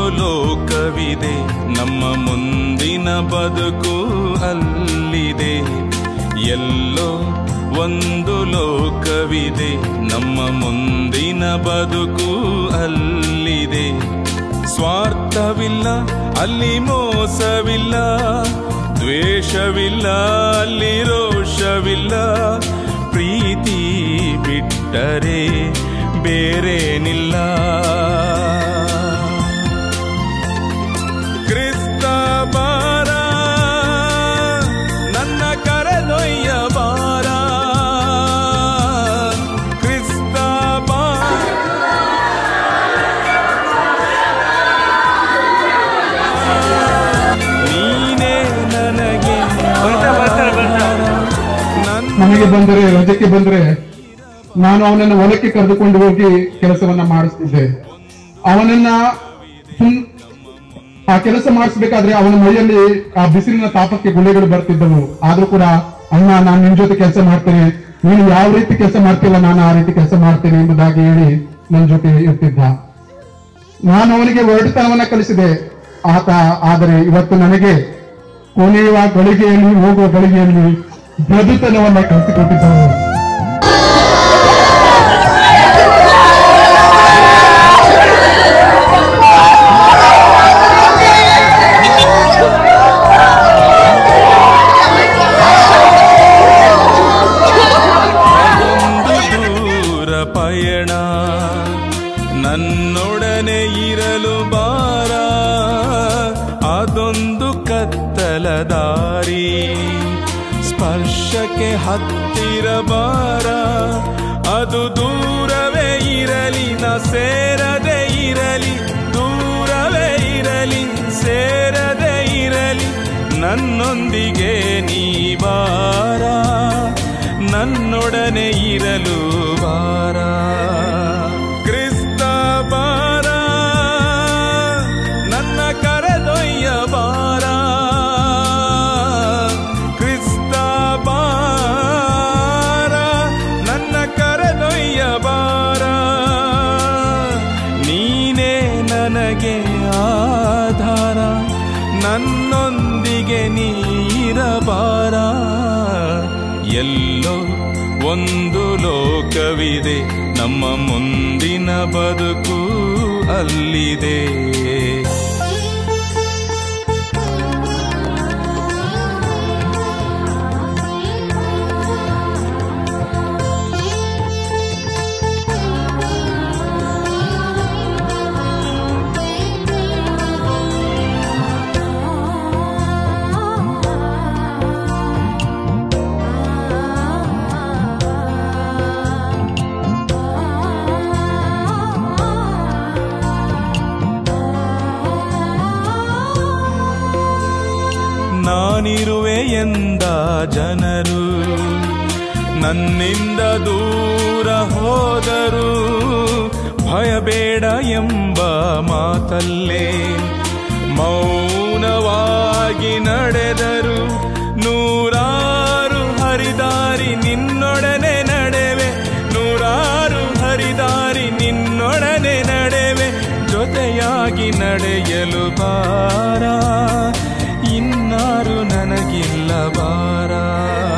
ಲೋಕವಿದೆ ನಮ್ಮ ಮುಂದಿನ ಬದುಕು ಅಲ್ಲಿದೆ ಎಲ್ಲೋ ಒಂದು ಲೋಕವಿದೆ ನಮ್ಮ ಮುಂದಿನ ಬದುಕು ಅಲ್ಲಿದೆ ಸ್ವಾರ್ಥವಿಲ್ಲ ಅಲ್ಲಿ ಮೋಸವಿಲ್ಲ ದ್ವೇಷವಿಲ್ಲ ಅಲ್ಲಿ ರೋಷವಿಲ್ಲ ಪ್ರೀತಿ ಬಿಟ್ಟರೆ ಬೇರೇನಿಲ್ಲ ಕ್ರಿಸ್ತ ಬಾರ ನನ್ನ ಕರೆದೊಯ್ಯ ಬಾರ ಕ್ರಿಸ್ತ ಬಾರ ನೀನೇ ನನಗೆ ನನ್ನ ಮನೆಗೆ ಬಂದರೆ ರಜಕ್ಕೆ ಬಂದರೆ ನಾನು ಅವನನ್ನ ಹೊಲಕ್ಕೆ ಕರೆದುಕೊಂಡು ಹೋಗಿ ಕೆಲಸವನ್ನ ಮಾಡಿಸ್ತಿದ್ದೆ ಅವನನ್ನ ಸುಮ್- ಆ ಕೆಲಸ ಮಾಡಿಸ್ಬೇಕಾದ್ರೆ ಅವನ ಮೈಯಲ್ಲಿ ಆ ಬಿಸಿಲಿನ ತಾಪಕ್ಕೆ ಗುಳ್ಳೆಗಳು ಬರ್ತಿದ್ದವು ಆದ್ರೂ ಕೂಡ ಅಣ್ಣ ನಾನು ನಿನ್ ಜೊತೆ ಕೆಲಸ ಮಾಡ್ತೇನೆ ನೀನು ಯಾವ ರೀತಿ ಕೆಲಸ ಮಾಡ್ತೀವ ನಾನು ಆ ರೀತಿ ಕೆಲಸ ಮಾಡ್ತೇನೆ ಎಂಬುದಾಗಿ ಹೇಳಿ ನನ್ನ ಜೊತೆ ಇರ್ತಿದ್ದ ನಾನು ಅವನಿಗೆ ಒರಟುತನವನ್ನ ಕಲಿಸಿದೆ ಆತ ಆದರೆ ಇವತ್ತು ನನಗೆ ಕೊನೆಯುವ ಗಳಿಗೆಯಲ್ಲಿ ಹೋಗುವ ಗಳಿಗೆಯಲ್ಲಿ ಬದುತನವನ್ನ ಕಲಿಸಿಕೊಟ್ಟಿದ್ದವು ಒಂದು ದೂರ ಪಯಣ ನನ್ನೊಡನೆ ಇರಲು ಬಾರ ಅದೊಂದು ಕತ್ತಲ ದಾರಿ ಸ್ಪರ್ಶಕ್ಕೆ ಹತ್ತಿರ ಬಾರ ಅದು ದೂರವೇ ಇರಲಿ ನ ಸೇರದೆ ಇರಲಿ ದೂರವೇ ಇರಲಿ ಸೇರದೆ ಇರಲಿ ನನ್ನೊಂದಿಗೆ ನೀ ಬಾರ ನನ್ನೊಡನೆ ಇರಲು ಬಾರ ಕ್ರಿಸ್ತ ಬಾರ ನನ್ನ ಕರೆದೊಯ್ಯ ಬಾರ ಕ್ರಿಸ್ತ ಬಾರ ನನ್ನ ಕರೆದೊಯ್ಯ ಬಾರ ನೀನೇ ನನಗೆ ಆಧಾರ ನನ್ನೊಂದಿಗೆ ನೀರಬಾರ ಎಲ್ಲೋ ಒಂದು ಲೋಕವಿದೆ ನಮ್ಮ ಮುಂದಿನ ಬದುಕು ಅಲ್ಲಿದೆ ನಾನಿರುವೆ ಎಂದ ಜನರು ನನ್ನಿಂದ ದೂರ ಹೋದರು ಭಯಬೇಡ ಎಂಬ ಮಾತಲ್ಲೇ ಮೌನವಾಗಿ ನಡೆದರು ನೂರಾರು ಹರಿದಾರಿ ನಿನ್ನೊಡನೆ ನಡೆವೆ ನೂರಾರು ಹರಿದಾರಿ ನಿನ್ನೊಡನೆ ನಡೆವೆ ಜೊತೆಯಾಗಿ ನಡೆಯಲು ಬಾರ ಇನ್ನಾರು ನನಗಿಲ್ಲ ಬಾರ